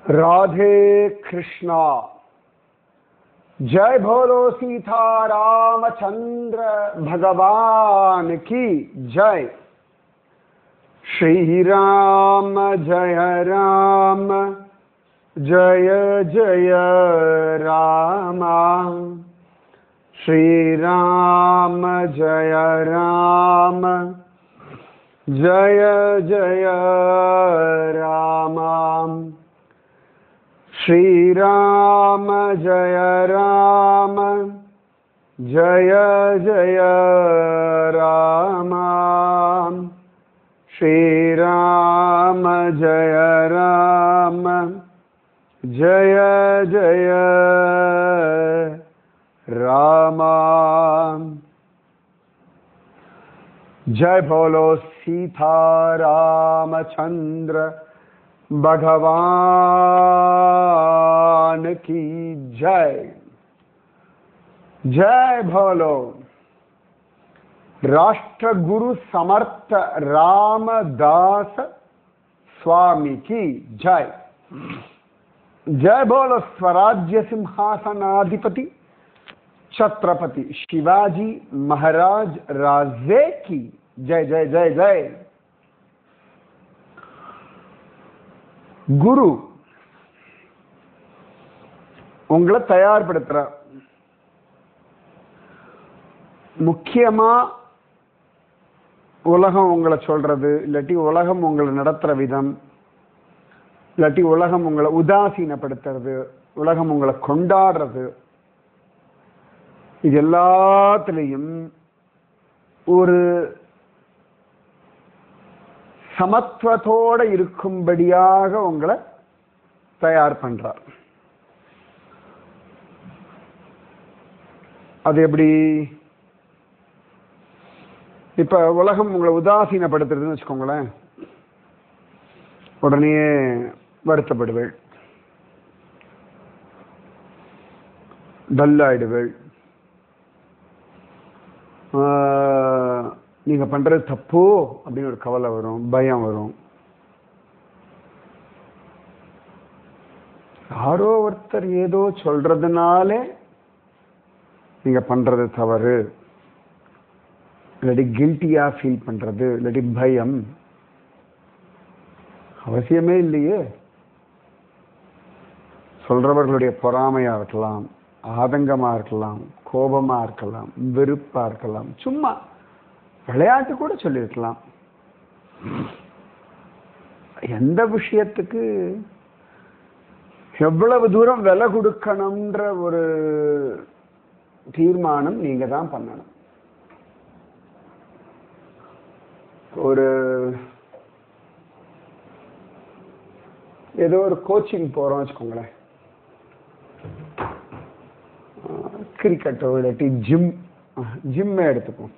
राधे कृष्णा जय भोलो सीता रामचंद्र भगवान की जय श्री राम जय राम जय जय राम श्री राम जय राम जय जय राम श्री राम जय राम जय जय राम श्री राम जय राम जय जय राम जय बोलो सीता रामचंद्र भगवान की जय जय भोलो राष्ट्र गुरु समर्थ रामदास स्वामी की जय जय बोलो स्वराज्य सिंहासनाधिपति छत्रपति शिवाजी महाराज राजे की जय जय जय जय குரு உங்களை தயார்படுத்துற முக்கியமா உலகம் உங்களை சொல்றது இல்லாட்டி உலகம் உங்களை நடத்துற விதம் இல்லாட்டி உலகம் உங்களை உதாசீனப்படுத்துறது உலகம் உங்களை கொண்டாடுறது இது எல்லாத்துலேயும் ஒரு சமத்துவத்தோட இருக்கும்படியாக உங்களை தயார் பண்றார் அது எப்படி இப்ப உலகம் உங்களை உதாசீனப்படுத்துறதுன்னு வச்சுக்கோங்களேன் உடனே வருத்தப்படுவேள் டல்லாயிடுவேள் நீங்க பண்றது தப்போ அப்படின்னு ஒரு கவலை வரும் பயம் வரும் யாரோ ஒருத்தர் ஏதோ சொல்றதுனாலே நீங்க பண்றது தவறு இல்லாட்டி கில்ட்டியா ஃபீல் பண்றது இல்லாட்டி பயம் அவசியமே இல்லையே சொல்றவர்களுடைய பொறாமையா இருக்கலாம் ஆதங்கமா இருக்கலாம் கோபமா இருக்கலாம் வெறுப்பா இருக்கலாம் சும்மா விளையாட்டு கூட சொல்லியிருக்கலாம் எந்த விஷயத்துக்கு எவ்வளவு தூரம் விலை கொடுக்கணும்ன்ற ஒரு தீர்மானம் நீங்க தான் பண்ணணும் ஒரு ஏதோ ஒரு கோச்சிங் போறோம் வச்சுக்கோங்களேன் கிரிக்கெட்டோ இல்லாட்டி ஜிம் ஜிம்மே எடுத்துப்போம்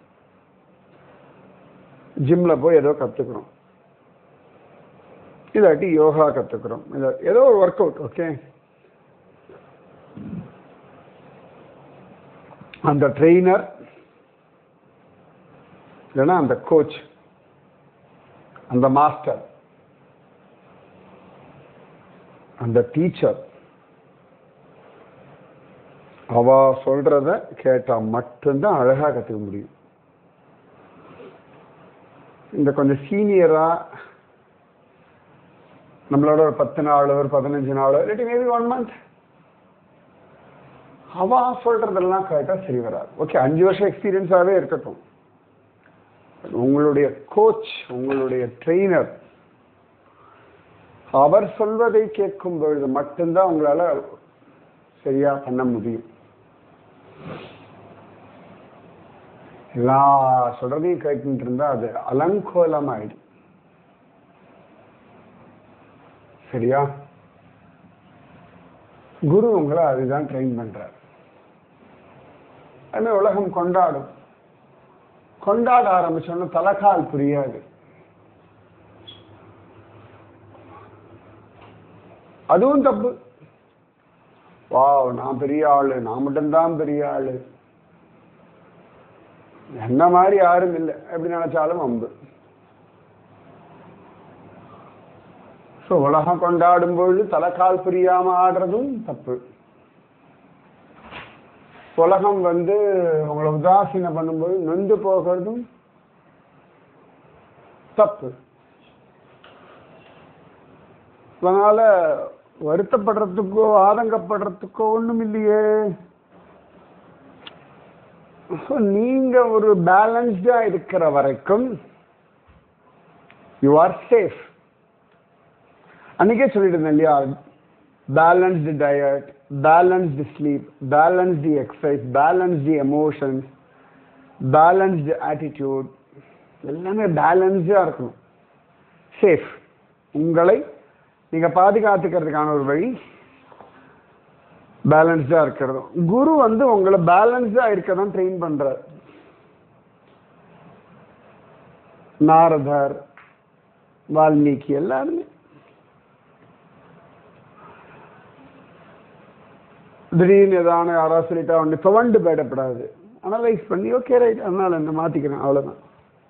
ஜிம்ல போய் ஏதோ கத்துக்கிறோம் இல்லாட்டி யோகா கத்துக்கிறோம் இல்ல ஏதோ ஒரு ஒர்க் அவுட் ஓகே அந்த ட்ரெயினர் இல்லைன்னா அந்த கோச் அந்த மாஸ்டர் அந்த டீச்சர் அவ சொல்றத கேட்டா மட்டும்தான் அழகா கத்துக்க முடியும் இந்த கொஞ்சம் சீனியரா நம்மளோட ஒரு பத்து நாள் ஒரு பதினஞ்சு நாள் இல்லாட்டி மேபி ஒன் மந்த் அவ சொல்றதெல்லாம் கேட்டா சரி வராது ஓகே அஞ்சு வருஷம் எக்ஸ்பீரியன்ஸாவே இருக்கட்டும் உங்களுடைய கோச் உங்களுடைய ட்ரெயினர் அவர் சொல்வதை கேட்கும் பொழுது மட்டும்தான் உங்களால சரியா பண்ண முடியும் எல்லா சொல்றதையும் கேட்டுட்டு இருந்தா அது அலங்கோலம் ஆயிடும் சரியா குரு உங்களை அதுதான் ட்ரெயின் பண்றார் அதுமாதிரி உலகம் கொண்டாடும் கொண்டாட ஆரம்பிச்சோன்னா தலைக்கால் புரியாது அதுவும் தப்பு வாவ் நான் பெரிய ஆளு நான் மட்டும்தான் பெரிய ஆளு என்ன மாதிரி யாரும் இல்லை எப்படி நினைச்சாலும் அம்பு ஸோ உலகம் கொண்டாடும் பொழுது தலைக்கால் புரியாம ஆடுறதும் தப்பு உலகம் வந்து உங்களை உதாசீனம் பண்ணும்போது நொந்து போகிறதும் தப்பு அதனால வருத்தப்படுறதுக்கோ ஆதங்கப்படுறதுக்கோ ஒண்ணும் இல்லையே So, நீங்க ஒரு பேலன்ஸ்டா இருக்கிற வரைக்கும் யூ ஆர் சேஃப் அன்னைக்கே சொல்லிட்டு இருந்தேன் இல்லையா balanced diet balanced sleep balanced exercise balanced emotions balanced attitude எல்லாமே பேலன்ஸ்டாக இருக்கணும் சேஃப் உங்களை நீங்கள் பாதுகாத்துக்கிறதுக்கான ஒரு வழி பேலன்ஸ்டாக இருக்கிறது குரு வந்து உங்களை பேலன்ஸ்டாக இருக்க தான் ட்ரெயின் பண்ணுறார் நாரதர் வால்மீகி எல்லாருமே திடீர்னு ஏதான யாராவது சொல்லிட்டா ஒன்று துவண்டு போயிடப்படாது அனலைஸ் பண்ணி ஓகே ரைட் அதனால என்ன மாற்றிக்கிறேன் அவ்வளோதான்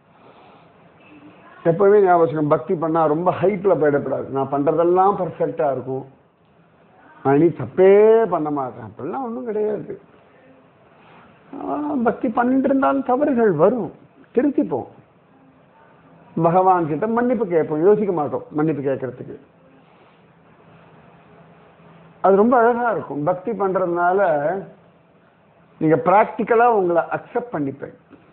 எப்பவுமே ஞாபகம் வச்சுக்கணும், பக்தி பண்ணால் ரொம்ப ஹைப்பில் போயிடப்படாது நான் பண்ணுறதெல்லாம் பர்ஃபெக்டாக இருக்கும் நான் இனி தப்பே பண்ண மாட்டேன் அப்படிலாம் ஒன்றும் கிடையாது ஆ, பக்தி பண்ணிட்டு இருந்தாலும் தவறுகள் வரும் திருத்திப்போம் பகவான் கிட்ட மன்னிப்பு கேட்போம் யோசிக்க மாட்டோம் மன்னிப்பு கேட்கறதுக்கு அது ரொம்ப அழகா இருக்கும் பக்தி பண்றதுனால நீங்க பிராக்டிக்கலா உங்களை அக்செப்ட் பண்ணிப்பேன்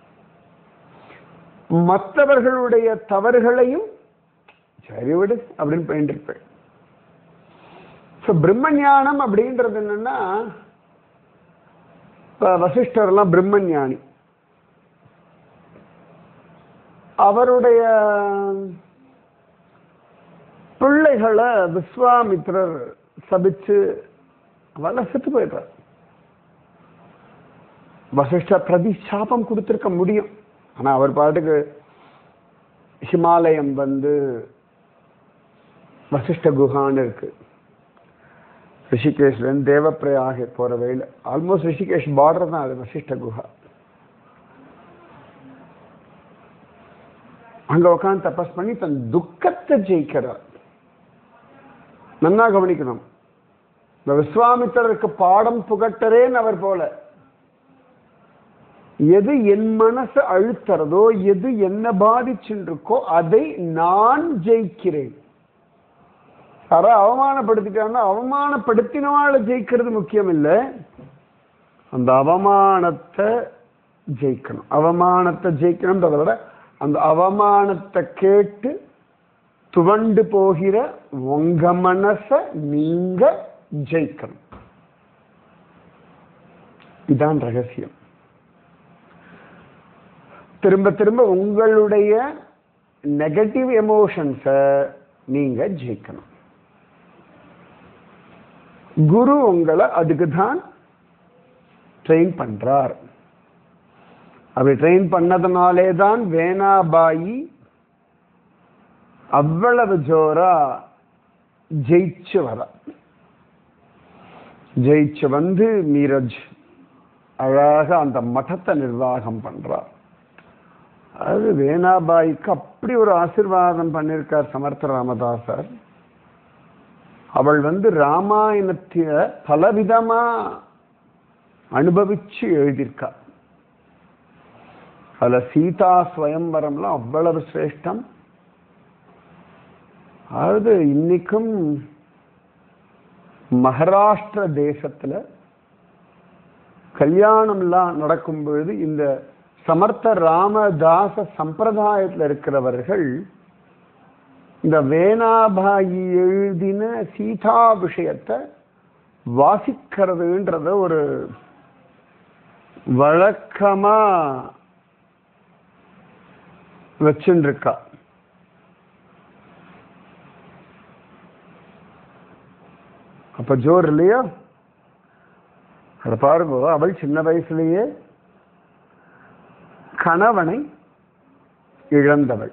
மற்றவர்களுடைய தவறுகளையும் சரி விடு அப்படின்னு போயிட்டு இருப்பேன் ஸோ பிரம்மஞானம் அப்படின்றது என்னன்னா இப்போ வசிஷ்டர்லாம் பிரம்மஞானி அவருடைய பிள்ளைகளை விஸ்வாமித்ரர் சபிச்சு அவெல்லாம் செத்து போயிடுறார் வசிஷ்டர் பிரதி சாபம் கொடுத்திருக்க முடியும் ஆனா அவர் பாட்டுக்கு ஹிமாலயம் வந்து வசிஷ்ட குஹான்னு இருக்கு ரிஷிகேஷ்லேருந்து தேவப்பிரயாக போற வழியில் ஆல்மோஸ்ட் ரிஷிகேஷ் பார்டர் தான் அது வசிஷ்ட குஹா அங்க உட்காந்து தபஸ் பண்ணி தன் துக்கத்தை ஜெயிக்கிறார் நன்னா கவனிக்கணும் இந்த விஸ்வாமித்திரருக்கு பாடம் புகட்டரேன்னு அவர் போல எது என் மனசு அழுத்துறதோ எது என்ன பாதிச்சுருக்கோ அதை நான் ஜெயிக்கிறேன் யாரோ அவமானப்படுத்திட்டான்னா அவமானப்படுத்தினவாளை ஜெயிக்கிறது முக்கியம் இல்லை அந்த அவமானத்தை ஜெயிக்கணும் அவமானத்தை ஜெயிக்கணும்ன்றதை விட அந்த அவமானத்தை கேட்டு துவண்டு போகிற உங்க மனச நீங்க ஜெயிக்கணும் இதான் ரகசியம் திரும்ப திரும்ப உங்களுடைய நெகட்டிவ் எமோஷன்ஸை நீங்க ஜெயிக்கணும் குரு உங்களை அதுக்கு தான் ட்ரெயின் பண்றார் அப்படி ட்ரெயின் பண்ணதுனாலே தான் வேணாபாயி அவ்வளவு ஜோரா ஜெயிச்சு வர ஜெயிச்சு வந்து மீரஜ் அழகாக அந்த மഠத்தை நிர்வாகம் பண்றார் அது வேணாபாய்க்கு அப்படி ஒரு ஆசிர்வாதம் பண்ணியிருக்கார் சமர்த்த ராமதாசர் அவள் வந்து ராமாயணத்திய பலவிதமா அனுபவிச்சு எழுதியிருக்கா அதுல சீதா ஸ்வயம்பரம்லாம் அவ்வளவு சிரேஷ்டம் அதாவது இன்னைக்கும் மகாராஷ்டிர தேசத்துல கல்யாணம்லாம் நடக்கும் பொழுது இந்த சமர்த்த ராமதாச சம்பிரதாயத்தில் இருக்கிறவர்கள் இந்த வேணாபாயி எழுதின சீதா விஷயத்தை வாசிக்கிறதுன்றத ஒரு வழக்கமா வச்சுருக்கா அப்ப ஜோர் இல்லையா அதை பாருங்க அவள் சின்ன வயசுலயே கணவனை இழந்தவள்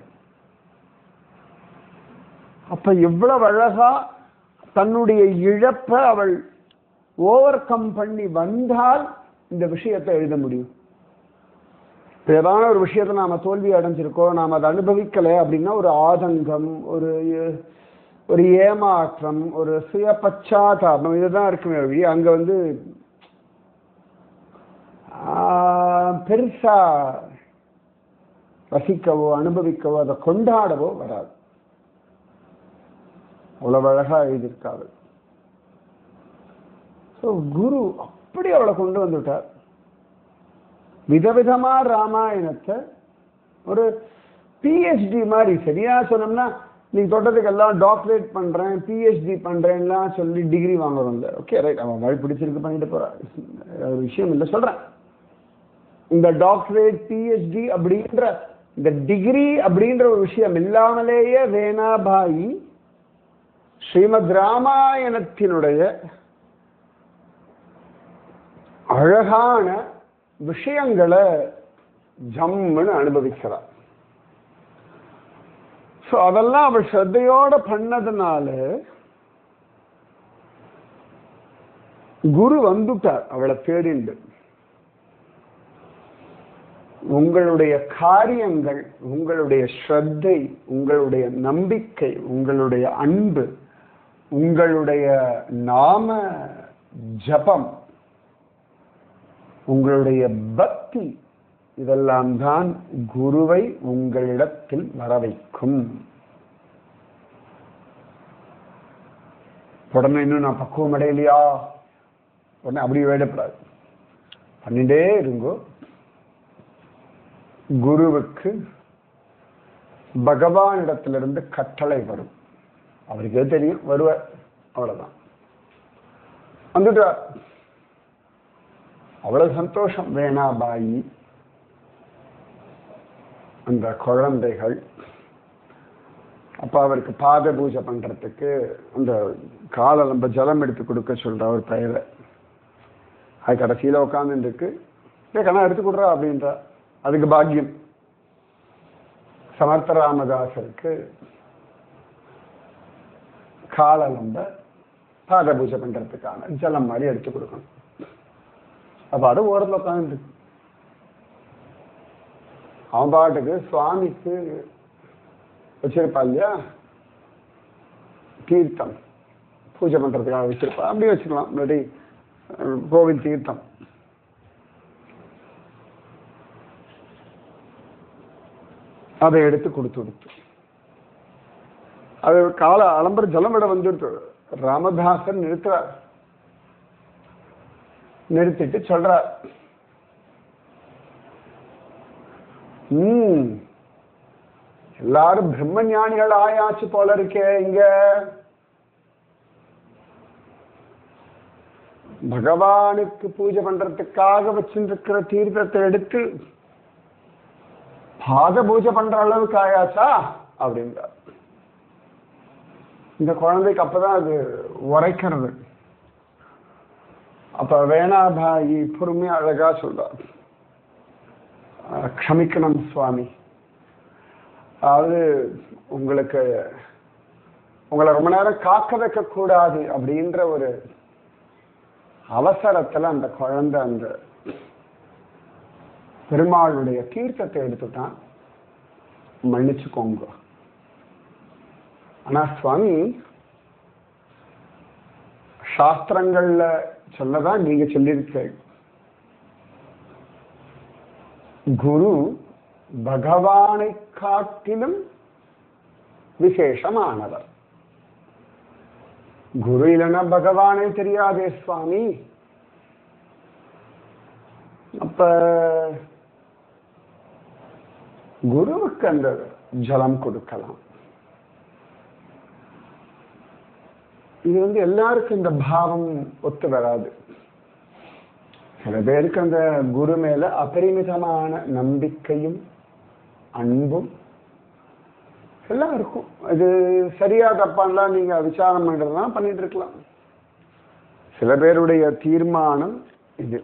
அப்ப எவ்வளவு அழகா தன்னுடைய இழப்பை அவள் ஓவர் கம் பண்ணி வந்தால் இந்த விஷயத்தை எழுத முடியும் இப்ப ஏதான ஒரு விஷயத்தை நாம தோல்வி அடைஞ்சிருக்கோம் நாம் அதை அனுபவிக்கலை அப்படின்னா ஒரு ஆதங்கம் ஒரு ஒரு ஏமாற்றம் ஒரு சுய பச்சாதாபம் இதுதான் இருக்குமே வழி அங்க வந்து ஆஹ், பெருசா ரசிக்கவோ அனுபவிக்கவோ அதை கொண்டாடவோ வராது அவ்வளவு அழகா எழுதியிருக்காரு ஸோ குரு அப்படி அவளை கொண்டு வந்துட்டார் விதவிதமா ராமாயணத்தை ஒரு பிஹெச்டி மாதிரி சரியா சொன்னோம்னா நீ தொட்டதுக்கெல்லாம் டாக்டரேட் பண்றேன் பிஹெச்டி பண்றேன்லாம் சொல்லி டிகிரி வாங்குறோம் இல்லை ஓகே ரைட் அவன் வழி பிடிச்சிருக்கு பண்ணிட்டு போறான் ஒரு விஷயம் இல்லை சொல்றேன் இந்த டாக்டரேட் பிஹெச்டி அப்படின்ற இந்த டிகிரி அப்படின்ற ஒரு விஷயம் இல்லாமலேயே வேணாபாயி ஸ்ரீமத் ராமாயணத்தினுடைய அழகான விஷயங்களை ஜம்முன்னு அனுபவிக்கிறார் ஸோ அதெல்லாம் அவள் ஸ்ரத்தையோட பண்ணதுனால குரு வந்துட்டார் அவளை தேடிண்டு உங்களுடைய காரியங்கள் உங்களுடைய ஸ்ரத்தை உங்களுடைய நம்பிக்கை உங்களுடைய அன்பு உங்களுடைய நாம ஜபம் உங்களுடைய பக்தி இதெல்லாம் தான் குருவை உங்களிடத்தில் வர வைக்கும் உடனே இன்னும் நான் பக்குவம் அடையலையா உடனே அப்படி வேடப்படாது பண்ணிட்டே இருங்கோ குருவுக்கு பகவானிடத்திலிருந்து கட்டளை வரும் அவருக்கே தெரியும் வருவார் அவ்வளவுதான் வந்துட்டார் அவ்வளவு சந்தோஷம் வேணாபாயி அந்த குழந்தைகள் அப்ப அவருக்கு பாத பூஜை பண்றதுக்கு அந்த காலை நம்ம ஜலம் எடுத்து கொடுக்க சொல்ற ஒரு பெயரை அது கடைசியில உட்கார்ந்து இருக்கு கண்ணா எடுத்து கொடுறா அப்படின்றா அதுக்கு பாக்கியம் சமர்த்த ராமதாசருக்கு காலலம்ப பாத பூஜை பண்றதுக்கான ஜலம் மாதிரி எடுத்து கொடுக்கணும் அப்ப அது ஓரத்தில் உட்காந்து அவன் பாட்டுக்கு சுவாமிக்கு வச்சிருப்பா இல்லையா தீர்த்தம் பூஜை பண்றதுக்காக வச்சிருப்பா அப்படி வச்சுக்கலாம் இல்லாட்டி அஹ், கோவில் தீர்த்தம் அதை எடுத்து கொடுத்து கொடுத்து அது கால அலம்பர ஜலம் விட வந்துட்டு ராமதாசன் நிறுத்துறார் நிறுத்திட்டு சொல்றார் ம் எல்லாரும் பிரம்ம ஞானிகள் ஆயாச்சு போல இருக்கே இங்க பகவானுக்கு பூஜை பண்றதுக்காக வச்சிருக்கிற தீர்த்தத்தை எடுத்து பாத பூஜை பண்ற அளவுக்கு ஆயாச்சா அப்படின்றார் இந்த குழந்தைக்கு அப்பதான் அது உரைக்கிறது அப்ப வேணாபாயி பொறுமையா அழகா சொல்றார் அஹ், க்ஷமிக்கணும் சுவாமி அதாவது உங்களுக்கு உங்களை ரொம்ப நேரம் காக்க வைக்க கூடாது அப்படின்ற ஒரு அவசரத்துல அந்த குழந்தை அந்த பெருமாளுடைய தீர்த்தத்தை எடுத்துட்டான் மன்னிச்சுக்கோங்க ஆனா சுவாமி சாஸ்திரங்கள்ல சொல்லதான் நீங்க சொல்லியிருக்கீங்க குரு பகவானை காட்டிலும் விசேஷமானவர் குரு இல்லைன்னா பகவானே தெரியாதே சுவாமி அப்ப குருவுக்கு அந்த ஜலம் கொடுக்கலாம் இது வந்து எல்லாருக்கும் இந்த பாவம் ஒத்து வராது சில பேருக்கு அந்த குரு மேல அபரிமிதமான நம்பிக்கையும் அன்பும் எல்லாம் இருக்கும் இது சரியா தப்பான்லாம் நீங்க விசாரம் பண்றதுலாம் பண்ணிட்டு இருக்கலாம் சில பேருடைய தீர்மானம் இது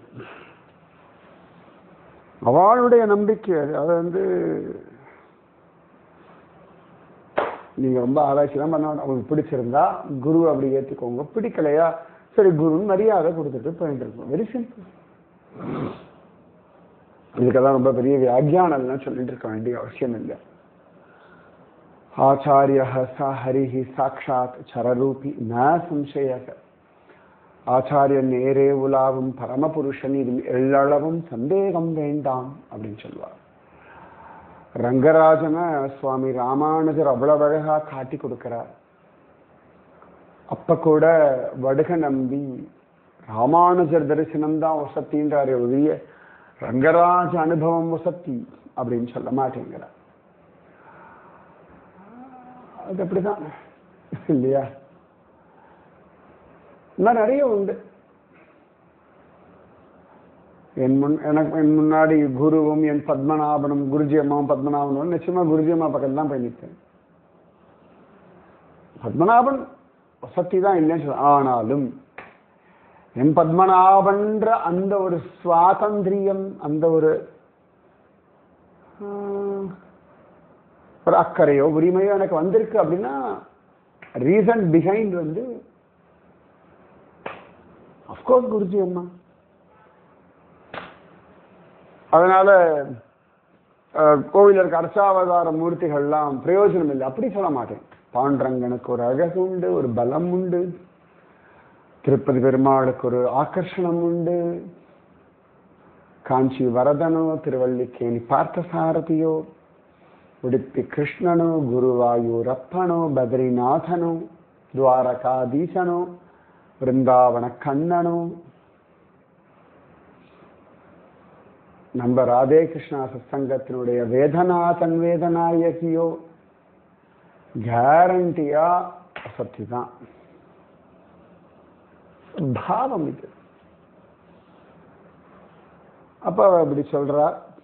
அவளுடைய நம்பிக்கை அது அதை வந்து நீங்க ரொம்ப ஆராய்ச்சிலாம் பண்ண வேண்டாம் உங்களுக்கு பிடிச்சிருந்தா குரு அப்படி ஏத்துக்கோங்க பிடிக்கலையா சரி குருன்னு மரியாதை கொடுத்துட்டு போயிட்டு இருக்கோம் வெரி சிம்பிள் இதுக்கெல்லாம் ரொம்ப பெரிய வியாக்கியானம்லாம் சொல்லிட்டு இருக்க வேண்டிய அவசியம் இல்லை ஆச்சாரிய ச ஹரிஹி சாட்சாத் சரரூபி ந சம்சயக ஆச்சாரியன் நேரே உலாவும் பரமபுருஷன் இதில் எள்ளளவும் சந்தேகம் வேண்டாம் அப்படின்னு சொல்லுவார் ரங்கராஜனை சுவாமி ராமானுஜர் அவ்வளவு அழகா காட்டி கொடுக்கிறார் அப்ப கூட வடுக நம்பி ராமானுஜர் தரிசனம் தான் வசத்தின்றாரு ஒழிய ரங்கராஜ அனுபவம் வசத்தி அப்படின்னு சொல்ல மாட்டேங்கிறார் அது அப்படிதான் இல்லையா இன்னும் நிறைய உண்டு என் முன் எனக்கு என் முன்னாடி குருவும் என் பத்மநாபனும் குருஜி அம்மாவும் பத்மநாபனும் நிச்சயமா குருஜி அம்மா பக்கத்துல தான் போய் நிற்பேன் பத்மநாபன் வசதி தான் இல்லைன்னு சொல்ல ஆனாலும் என் பத்மநாபன்ற அந்த ஒரு சுவாதந்திரியம் அந்த ஒரு ஆஹ், ஒரு அக்கறையோ உரிமையோ எனக்கு வந்திருக்கு அப்படின்னா ரீசன் பிஹைண்ட் வந்து அஃப்கோர்ஸ் குருஜி அம்மா அதனால அஹ், கோவில்ல இருக்க அர்ச்சாவதார மூர்த்திகள்லாம் பிரயோஜனம் இல்லை அப்படி சொல்ல மாட்டேன் பாண்டரங்கனுக்கு ஒரு அழகு உண்டு ஒரு பலம் உண்டு திருப்பதி பெருமாளுக்கு ஒரு ஆகர்ஷணம் உண்டு காஞ்சி வரதனோ திருவள்ளிக்கேணி பார்த்தசாரதியோ உடுப்பி கிருஷ்ணனோ குருவாயூரப்பனோ பத்ரிநாதனோ துவாரகாதீசனோ பிருந்தாவன கண்ணனோ நம்ம ராதே கிருஷ்ணா சத்சங்கத்தினுடைய வேதநாதன் வேதநாயகியோ கேரண்டியா சக்தி தான் பாவம் இது அப்ப அவ இப்படி சொல்றா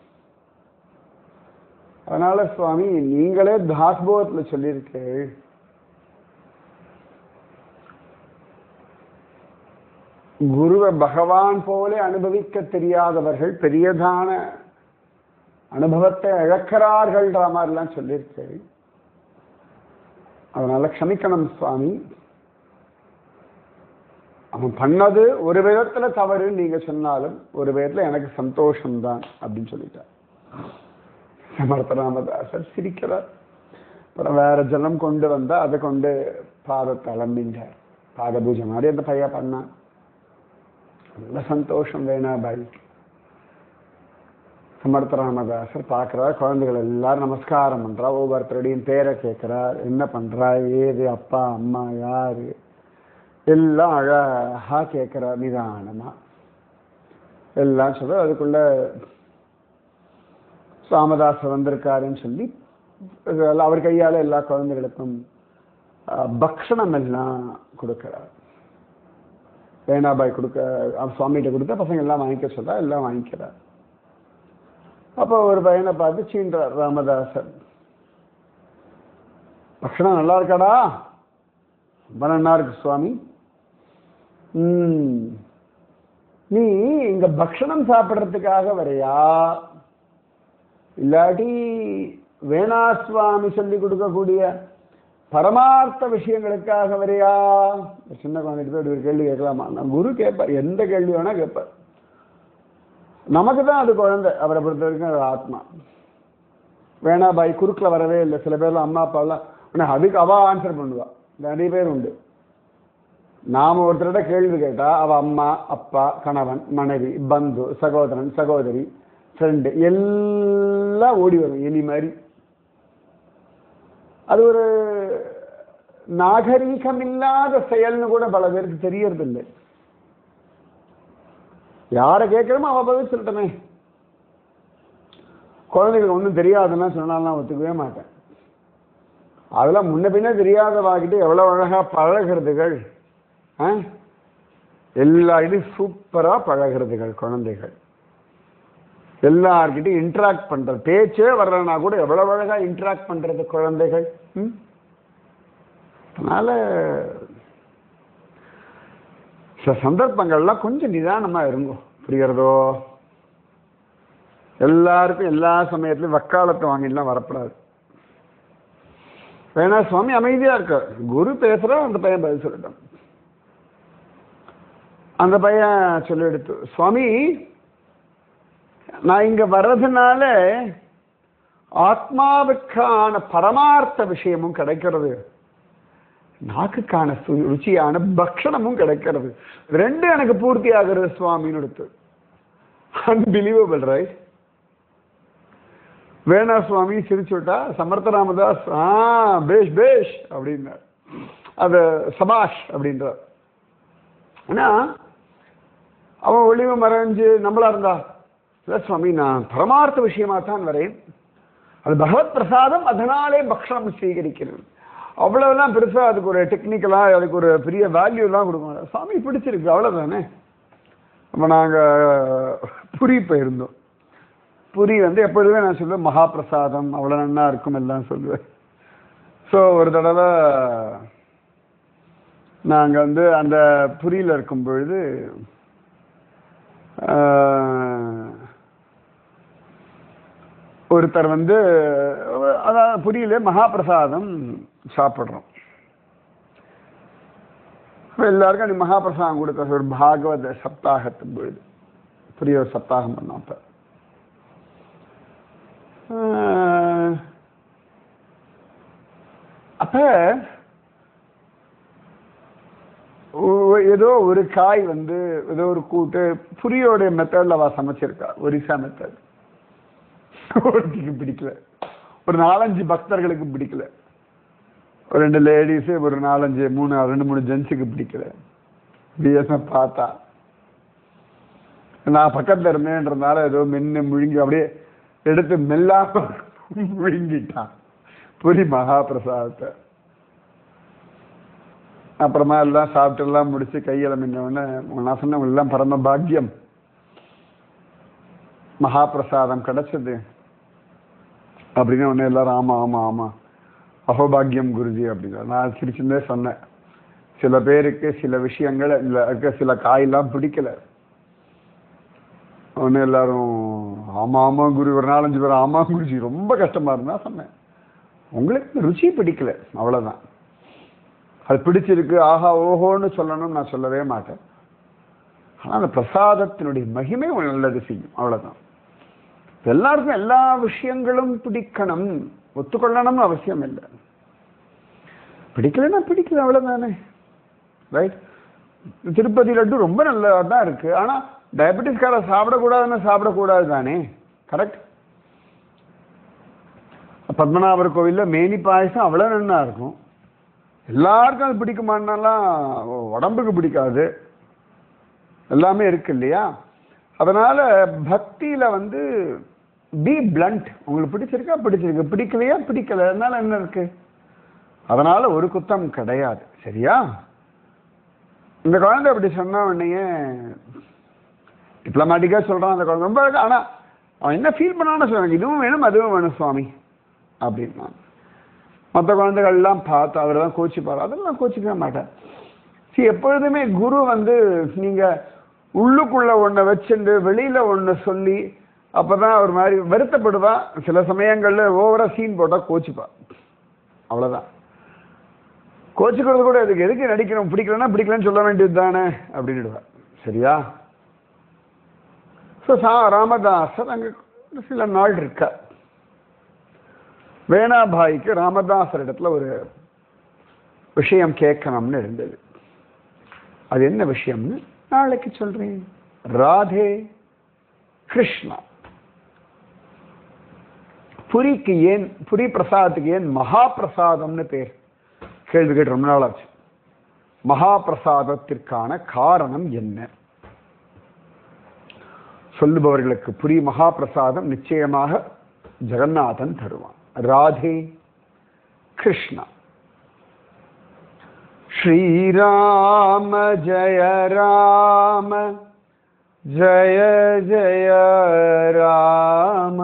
அதனால சுவாமி நீங்களே தாஸ்போகத்துல சொல்லியிருக்கேள் குருவை பகவான் போல அனுபவிக்க தெரியாதவர்கள் பெரியதான அனுபவத்தை இழக்கிறார்கள்ன்ற மாதிரிலாம் சொல்லியிருக்கேள் அதனால க்ஷமிக்கணும் சுவாமி அவன் பண்ணது ஒரு விதத்துல தவறு நீங்க சொன்னாலும் ஒரு விதத்துல எனக்கு சந்தோஷம்தான் அப்படின்னு சொல்லிட்டார் சமர்த்த ராமதாசர் சிரிக்கிறார் அப்புறம் வேற ஜலம் கொண்டு வந்தா அதை கொண்டு பாதத்தை அலம்பின்றார் பாத பூஜை மாதிரி அந்த பையன் பண்ணான் நல்ல சந்தோஷம் வேணா பாய் சமர்த்த ராமதாசர் பார்க்கிறார் குழந்தைகள் எல்லாரும் நமஸ்காரம் பண்றா ஒவ்வொருத்தருடையும் பேரை கேட்கிறார் என்ன பண்றா ஏது அப்பா அம்மா யாரு எல்லாம் அழகா கேட்கிறார் நிதானமா எல்லாம் சொல்ற அதுக்குள்ள ராமதாசர் வந்திருக்காருன்னு சொல்லி அவர் கையால எல்லா குழந்தைகளுக்கும் அஹ், பக்ஷணம் எல்லாம் கொடுக்கிறார் வேணாபாய் கொடுக்க அவர் சுவாமிகிட்ட கொடுத்தா பசங்க எல்லாம் வாங்கிக்க சொல்றா எல்லாம் வாங்கிக்கிறார் அப்போ ஒரு பையனை பார்த்து சீன்றார் ராமதாசர் பக்ஷணம் நல்லா இருக்காடா ரொம்ப நல்லா இருக்கு சுவாமி ம். நீ இங்க பக்ஷணம் சாப்பிடுறதுக்காக வரையா இல்லாட்டி வேணா சுவாமி சொல்லி கொடுக்கக்கூடிய பரமார்த்த விஷயங்களுக்காக வரையா ஒரு சின்ன குழந்தைகிட்ட போய் இப்படி ஒரு கேள்வி கேட்கலாமா நான் குரு கேட்பார் எந்த கேள்வி வேணா கேட்பார் நமக்கு தான் அது குழந்தை அவரை பொறுத்த வரைக்கும் அது ஆத்மா வேணா பாய் குறுக்கில் வரவே இல்லை சில பேர்லாம் அம்மா அப்பாலாம் உடனே அதுக்கு அவ ஆன்சர் பண்ணுவா நிறைய பேர் உண்டு நாம ஒருத்தரோட கேள்வி கேட்டா அவ அம்மா அப்பா கணவன் மனைவி பந்து சகோதரன் சகோதரி ஃப்ரெண்டு எல்லாம் ஓடி வரும் எலி மாதிரி அது ஒரு நாகரீகம் இல்லாத செயல்னு கூட பல பேருக்கு தெரியறது இல்லை யாரை கேட்கிறோமோ அவ பதில் சொல்லட்டமே குழந்தைகளுக்கு ஒன்றும் தெரியாதுன்னா சொன்னாலும் நான் ஒத்துக்கவே மாட்டேன் அதெல்லாம் முன்ன பின்ன தெரியாதவாகிட்டு எவ்வளவு அழகா பழகிறதுகள் ஆ? எல்லா இடையும் சூப்பரா பழகிறதுகள் குழந்தைகள் எல்லார்கிட்டையும் இன்டராக்ட் பண்றது பேச்சே வரலன்னா கூட எவ்வளவு அழகா இன்டராக்ட் பண்றது குழந்தைகள் ம்? அதனால சில சந்தர்ப்பங்கள்லாம் கொஞ்சம் நிதானமா இருங்கோ புரிகிறதோ எல்லாருக்கும் எல்லா சமயத்திலும் வக்காலத்தை வாங்கிட்டுலாம் வரப்படாது வேணா சுவாமி அமைதியா இருக்க குரு பேசுற அந்த பையன் பதில் சொல்லட்டும் அந்த பையன் சொல்லி எடுத்து சுவாமி நான் இங்க வர்றதுனால ஆத்மாவுக்கான பரமார்த்த விஷயமும் கிடைக்கிறது நாக்குக்கான சு- ருச்சியான பக்ஷணமும் கிடைக்கிறது ரெண்டு எனக்கு பூர்த்தி ஆகிறது சுவாமின்னு எடுத்து அன்பிலீவபிள் ரைட் வேணா சுவாமி சிரிச்சு விட்டா சமர்த்த ராமதாஸ் ஆ பேஷ் பேஷ் அப்படின்னார் அது சபாஷ் அப்படின்றார் ஆனா அவன் ஒளிவு மறைஞ்சு நம்மளா இருந்தா இல்ல சுவாமி நான் பரமார்த்த விஷயமா தான் வரேன் அது பகவத் பிரசாதம் அதனாலே பக்ஷணம் ஸ்வீகரிக்கிறேன் அவ்வளவுலாம் பெருசா அதுக்கு ஒரு டெக்னிக்கலா அதுக்கு ஒரு பெரிய வேல்யூ எல்லாம் கொடுக்க மாட்டோம் சுவாமி பிடிச்சிருக்கு அவ்வளவுதானே அப்ப நாங்க புரி போயிருந்தோம் புரி வந்து எப்பொழுதுமே நான் சொல்லுவேன் மகாபிரசாதம் அவ்வளவு நன்னா இருக்கும் எல்லாம் சொல்லுவேன் ஸோ ஒரு தடவை நாங்க வந்து அந்த புரியில இருக்கும் பொழுது ஆஹ், ஒருத்தர் வந்து அதாவது புரியல மகாபிரசாதம் சாப்பிட்றோம் அப்ப எல்லாருக்கும் அன்னைக்கு மகாபிரசாதம் கொடுத்த ஒரு பாகவத சப்தாகத்து பொழுது புரிய ஒரு சப்தாகம் பண்ணோம் அப்ப ஆஹ், அப்ப ஒ- ஏதோ ஒரு காய் வந்து ஏதோ ஒரு கூட்டு புரியோடைய மெத்தட்ல அவ சமைச்சிருக்கா ஒரிசா மெத்தட் ஒருத்திக்கு பிடிக்கல ஒரு நாலஞ்சு பக்தர்களுக்கு பிடிக்கல ஒரு ரெண்டு லேடிஸ் ஒரு நாலஞ்சு மூணு ரெண்டு மூணு ஜென்ஸுக்கு பிடிக்கல பிஎஸ்எ பார்த்தா நான் பக்கத்துல இருந்தேன்றதுனால ஏதோ மென்னு முழுங்கி அப்படியே எடுத்து மெல்லாம முழுங்கிட்டான் புரி மகாபிரசாதத்தை அப்புறமா எல்லாம் சாப்பிட்டு எல்லாம் முடிச்சு கையில மின்னவுடனே நான் சொன்ன எல்லாம் பரம பாக்கியம் மகாபிரசாதம் கிடைச்சது அப்படின்னு உடனே எல்லாரும் ஆமா ஆமா ஆமா அகோபாக்கியம் குருஜி அப்படிங்கிற நான் சிரிச்சுட்டே சொன்னேன் சில பேருக்கு சில விஷயங்கள் இல்ல இருக்க சில காயெல்லாம் பிடிக்கல உடனே எல்லாரும் ஆமா ஆமா குரு ஒரு நாலஞ்சு பேர் ஆமா குருஜி ரொம்ப கஷ்டமா இருந்தா சொன்னேன் உங்களுக்கு ருச்சி பிடிக்கல அவ்வளவுதான் அது பிடிச்சிருக்கு ஆஹா ஓஹோன்னு சொல்லணும்னு நான் சொல்லவே மாட்டேன் ஆனா அந்த பிரசாதத்தினுடைய மகிமை ஒரு நல்லது செய்யும் அவ்வளவுதான் எல்லாருக்கும் எல்லா விஷயங்களும் பிடிக்கணும் ஒத்துக்கொள்ளணும்னு அவசியம் இல்லை பிடிக்கலன்னா பிடிக்கல அவ்வளவுதானே ரைட் திருப்பதி லட்டு ரொம்ப நல்லதா தான் இருக்கு ஆனா டயபெட்டிஸ்கார சாப்பிடக்கூடாதுன்னு சாப்பிடக்கூடாது தானே கரெக்ட் பத்மநாபர் கோவில்ல மேனி பாயசம் அவ்வளவு நன்னா இருக்கும் எல்லாருக்கும் அது பிடிக்குமான்னாலாம் உடம்புக்கு பிடிக்காது எல்லாமே இருக்கு இல்லையா அதனால பக்தியில வந்து பி பிளண்ட் உங்களுக்கு பிடிச்சிருக்கா பிடிச்சிருக்கு பிடிக்கலையா பிடிக்கல அதனால என்ன இருக்கு அதனால ஒரு குத்தம் கிடையாது சரியா இந்த குழந்தை அப்படி சொன்ன உடனே டிப்ளமேட்டிக்கா சொல்றான் அந்த குழந்தை ரொம்ப அழகா. ஆனா அவன் என்ன ஃபீல் பண்ணான்னு சொல்லுவாங்க இதுவும் வேணும் அதுவும் வேணும் சுவாமி அப்படின்னா மற்ற குழந்தைகள் எல்லாம் பார்த்து அவர் தான் கோச்சிப்பார் அதெல்லாம் கோச்சிக்கவே மாட்டேன் சரி எப்பொழுதுமே குரு வந்து நீங்க உள்ளுக்குள்ள ஒன்றை வச்சுண்டு வெளியில ஒன்று சொல்லி அப்பதான் ஒரு மாதிரி வருத்தப்படுவா சில சமயங்கள்ல ஓவரா சீன் போட்டா கோச்சிப்பா அவ்வளவுதான் கோச்சிக்கிறது கூட இதுக்கு எதுக்கு நடிக்கணும் பிடிக்கலன்னா பிடிக்கலன்னு சொல்ல வேண்டியது தானே அப்படின்னுடுவா சரியா ஸோ சா ராமதாசர் அங்க சில நாள் இருக்கா வேணாபாய்க்கு ராமதாசர் இடத்துல ஒரு விஷயம் கேட்கணும்னு இருந்தது அது என்ன விஷயம்னு நாளைக்கு சொல்றேன் ராதே கிருஷ்ணா புரிக்கு ஏன் புரி பிரசாதத்துக்கு ஏன் மகா பிரசாதம்னு பேர் கேள்வி கேட்டு ரொம்ப நாள் ஆச்சு மகா பிரசாதத்திற்கான காரணம் என்ன சொல்லுபவர்களுக்கு புரி மகா பிரசாதம் நிச்சயமாக ஜெகநாதன் தருவான் ராதே கிருஷ்ணா श्रीराम जय राम जय जय राम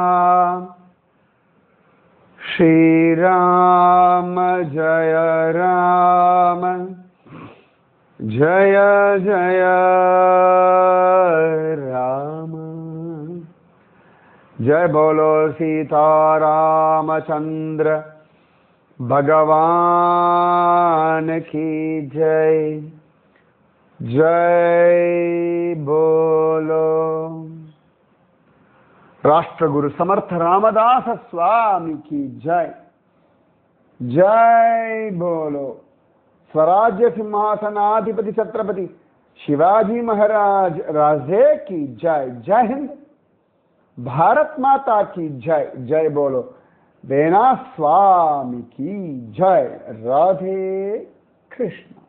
श्रीराम जय राम जय जय राम जय बोलो सीता रामचंद्र भगवान की जय जय बोलो राष्ट्रगुरु समर्थ रामदास स्वामी की जय जय बोलो स्वराज्य सिंहासनाधिपति छत्रपति शिवाजी महाराज राजे की जय जय हिंद भारत माता की जय जय बोलो देना स्वामी की जय राधे कृष्ण